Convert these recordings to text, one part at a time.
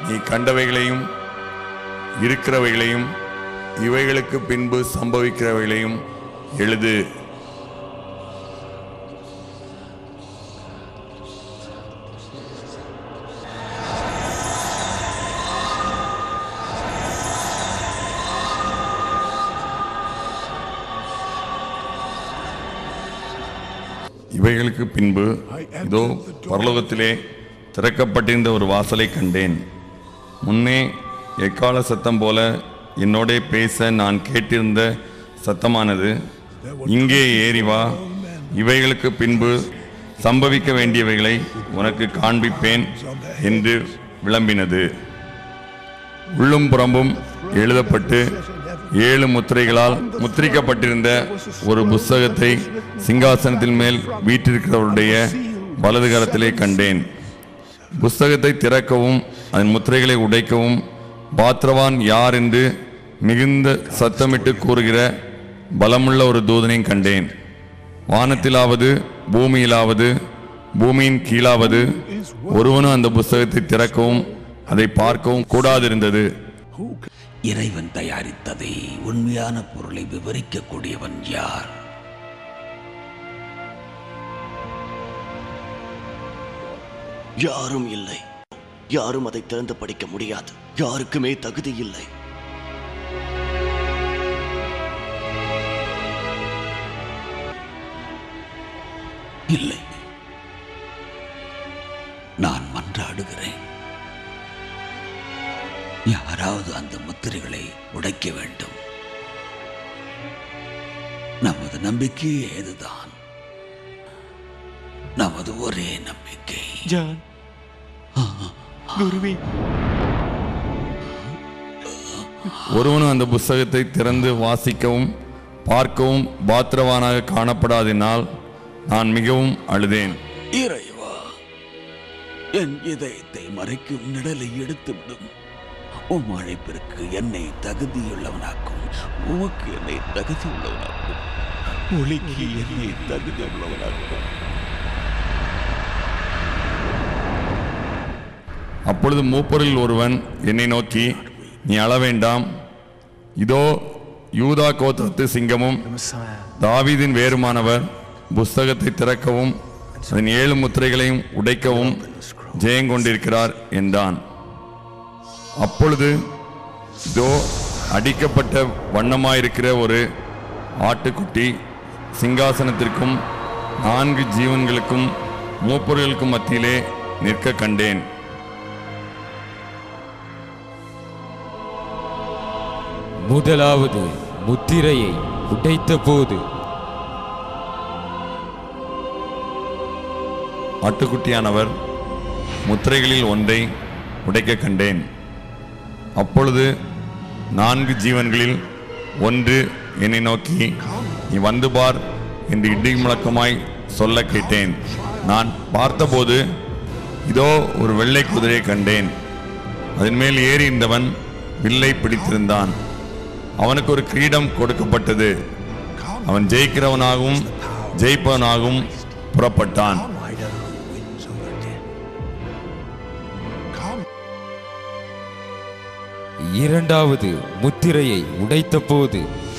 நீ கண்டவைகளையும் இருக்கிறவைகளையும் இவைகளுக்கு பின்பு சம்பவிக்கிறவைகளையும் எழுது இவைகளுக்கு பின்பு இதோ பரலோகத்திலே திறக்கப்பட்டிருந்த ஒரு வாசலை கண்டேன் முன்னே எக்கால சத்தம் போல என்னோடே பேச நான் கேட்டிருந்த சத்தமானது இங்கே ஏறி வா இவைகளுக்கு பின்பு சம்பவிக்க வேண்டியவைகளை உனக்கு காண்பிப்பேன் என்று விளம்பினது உள்ளும் புறம்பும் எழுதப்பட்டு ஏழு முத்திரைகளால் முத்திரிக்கப்பட்டிருந்த ஒரு புஸ்தகத்தை சிங்காசனத்தின் மேல் வீற்றிருக்கிறவருடைய வலது கரத்திலே கண்டேன் புஸ்தகத்தை திறக்கவும் அதன் முத்திரைகளை உடைக்கவும் பாத்திரவான் யார் என்று மிகுந்த சத்தமிட்டு கூறுகிற பலமுள்ள ஒரு தூதனையும் கண்டேன் வானத்திலாவது பூமியிலாவது பூமியின் கீழாவது ஒருவனும் அந்த புஸ்தகத்தை திறக்கவும் அதை பார்க்கவும் கூடாதிருந்தது இறைவன் தயாரித்ததை உண்மையான பொருளை விவரிக்கக்கூடியவன் யார் யாரும் இல்லை யாரும் அதை திறந்து படிக்க முடியாது யாருக்குமே தகுதி இல்லை இல்லை நான் மன்றாடுகிறேன் யாராவது அந்த முத்திரைகளை உடைக்க வேண்டும் நமது நம்பிக்கையே இதுதான் நமது ஒரே நம்பிக்கை ஜான் குருவே ஒருவனும் அந்த புஸ்தகத்தை திறந்து வாசிக்கவும் பார்க்கவும் பாத்திரவானாக காணப்படாதினால் நான் மிகவும் அழுதேன் இறைவா என் இதயத்தை மறைக்கும் நிழலை எடுத்துவிடும் உம் அழைப்பிற்கு என்னை தகுதியுள்ளவனாக்கும் உமக்கு என்னை தகுதியுள்ளவனாக்கும் ஒளிக்கு என்னை தகுதியுள்ளவனாக்கும் அப்பொழுது மூப்பரில் ஒருவன் என்னை நோக்கி நீ அழ வேண்டாம் இதோ யூதா கோத்திரத்து சிங்கமும் தாவீதின் வேறுமானவர் புஸ்தகத்தை திறக்கவும் அதன் ஏழு முத்திரைகளையும் உடைக்கவும் ஜெயங்கொண்டிருக்கிறார் என்றான் அப்பொழுது இதோ அடிக்கப்பட்ட வண்ணமாயிருக்கிற ஒரு ஆட்டுக்குட்டி சிங்காசனத்திற்கும் நான்கு ஜீவன்களுக்கும் மூப்பர்களுக்கும் மத்தியிலே நிற்க கண்டேன் முதலாவது முத்திரையை உடைத்தபோது ஆட்டுக்குட்டியானவர் முத்திரைகளில் ஒன்றை உடைக்க கண்டேன் அப்பொழுது நான்கு ஜீவன்களில் ஒன்று என்னை நோக்கி நீ வந்து பார் என்று இடி முழக்கமாய் சொல்ல கேட்டேன் நான் பார்த்தபோது இதோ ஒரு வெள்ளை குதிரையை கண்டேன் அதன் மேல் ஏறி இருந்தவன் வில்லை பிடித்திருந்தான் அவனுக்கு ஒரு கிரீடம் கொடுக்கப்பட்டது அவன் ஜெயிக்கிறவனாகவும் ஜெயிப்பவனாகவும் புறப்பட்டான் இரண்டாவது முத்திரையை உடைத்தபோது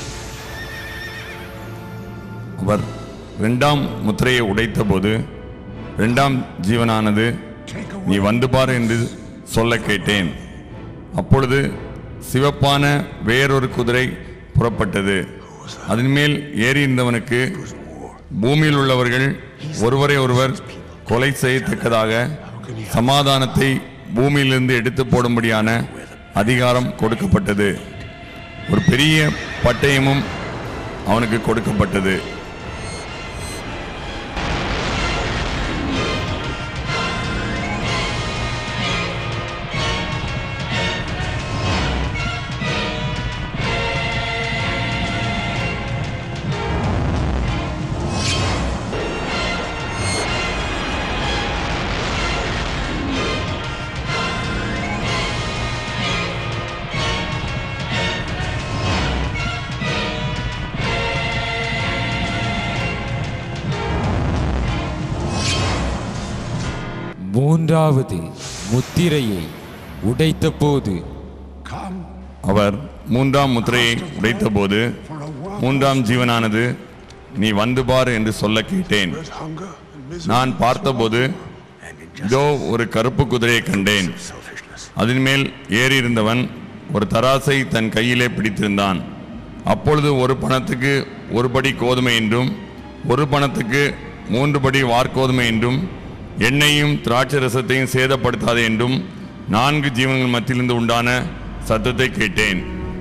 அவர் இரண்டாம் முத்திரையை உடைத்தபோது இரண்டாம் ஜீவனானது நீ வந்து பார் என்று சொல்ல கேட்டேன் அப்பொழுது சிவப்பான வேறொரு குதிரை புறப்பட்டது அதன் மேல் ஏறி இருந்தவனுக்கு பூமியில் உள்ளவர்கள் ஒருவரை ஒருவர் கொலை செய்யத்தக்கதாக சமாதானத்தை பூமியிலிருந்து எடுத்து போடும்படியான அதிகாரம் கொடுக்கப்பட்டது ஒரு பெரிய பட்டயமும் அவனுக்கு கொடுக்கப்பட்டது மூன்றாவது முத்திரையை உடைத்தபோது அவர் மூன்றாம் முத்திரையை உடைத்தபோது மூன்றாம் ஜீவனானது நீ வந்து பார் என்று சொல்ல கேட்டேன் நான் பார்த்தபோது இதோ ஒரு கருப்பு குதிரையை கண்டேன் அதன் மேல் ஏறி இருந்தவன் ஒரு தராசை தன் கையிலே பிடித்திருந்தான் அப்பொழுது ஒரு பணத்துக்கு ஒரு படி கோதுமை என்றும் ஒரு பணத்துக்கு மூன்று படி வார்கோதுமை என்றும் எண்ணெயும் திராட்சை ரசத்தையும் சேதப்படுத்தாதே என்றும் நான்கு ஜீவன்கள் மத்தியிலிருந்து உண்டான சத்தத்தை கேட்டேன்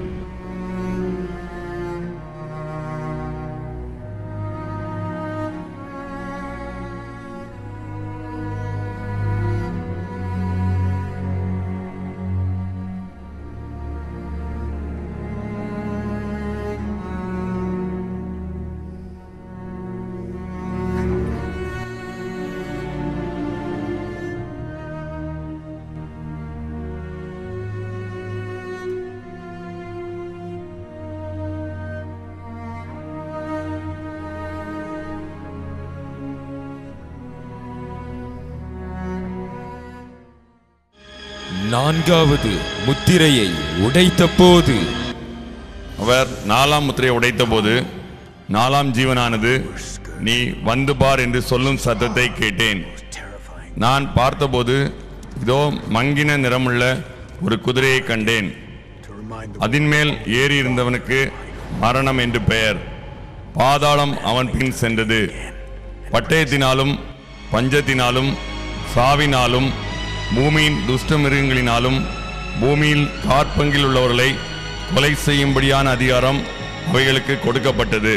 நான்காவது முத்திரையை உடைத்தபோது அவர் நாலாம் முத்திரையை உடைத்தபோது நாலாம் ஜீவனானது நீ வந்து பார் என்று சொல்லும் சத்தத்தை கேட்டேன் நான் பார்த்தபோது இதோ மங்கின நிறமுள்ள ஒரு குதிரையை கண்டேன் அதின்மேல் ஏறி இருந்தவனுக்கு மரணம் என்று பெயர் பாதாளம் அவன் பின் சென்றது பட்டயத்தினாலும் பஞ்சத்தினாலும் சாவினாலும் பூமியின் துஷ்ட மிருகங்களினாலும் பூமியில் காற்பங்கில் உள்ளவர்களை கொலை செய்யும்படியான அதிகாரம் அவைகளுக்கு கொடுக்கப்பட்டது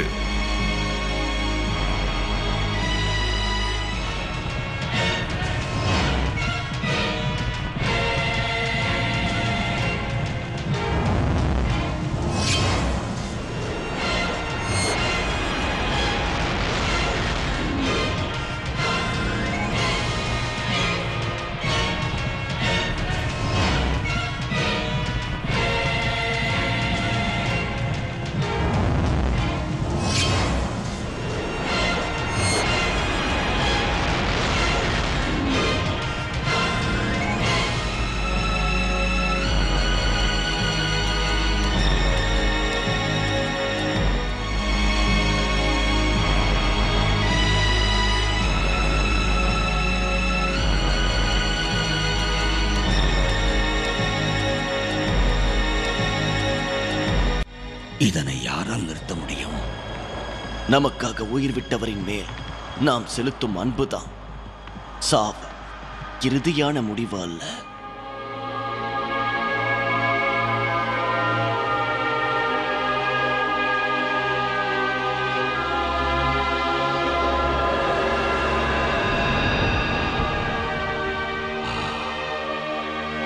இதனை யாரால் நிறுத்த முடியும் நமக்காக உயிர் விட்டவரின் மேல் நாம் செலுத்தும் அன்புதான் சாவு இறுதியான முடிவு அல்ல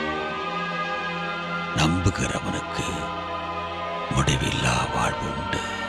நம்புகிறவனுக்கு முடிவில்லா வாழ்வு உண்டு